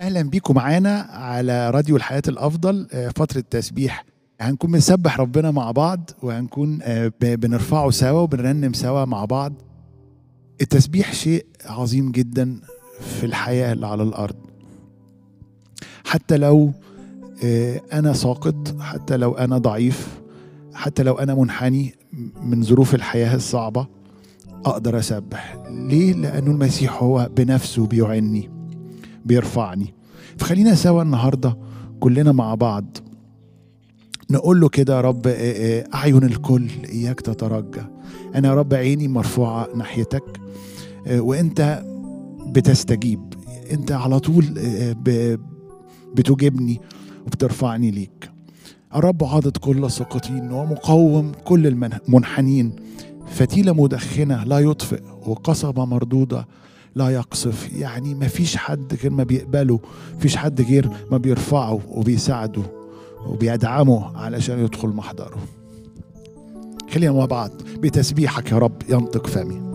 اهلا بيكم معانا على راديو الحياه الافضل آه، فتره تسبيح هنكون بنسبح ربنا مع بعض وهنكون آه، ب- بنرفعه سوا وبنرنم سوا مع بعض التسبيح شيء عظيم جدا في الحياه اللي على الارض حتى لو آه، انا ساقط حتى لو انا ضعيف حتى لو انا منحني من ظروف الحياه الصعبه اقدر اسبح ليه لانه المسيح هو بنفسه بيعني بيرفعني فخلينا سوا النهارده كلنا مع بعض نقول له كده يا رب آه، آه، اعين الكل اياك تترجى انا يا رب عيني مرفوعه ناحيتك آه، وانت بتستجيب انت على طول آه، ب- بتجيبني وبترفعني ليك الرب عاضد كل الساقطين ومقوم كل المنحنين فتيلة مدخنة لا يطفئ وقصبة مردودة لا يقصف يعني ما فيش حد غير ما بيقبله فيش حد غير ما بيرفعه وبيساعده وبيدعمه علشان يدخل محضره خلينا مع بعض بتسبيحك يا رب ينطق فمي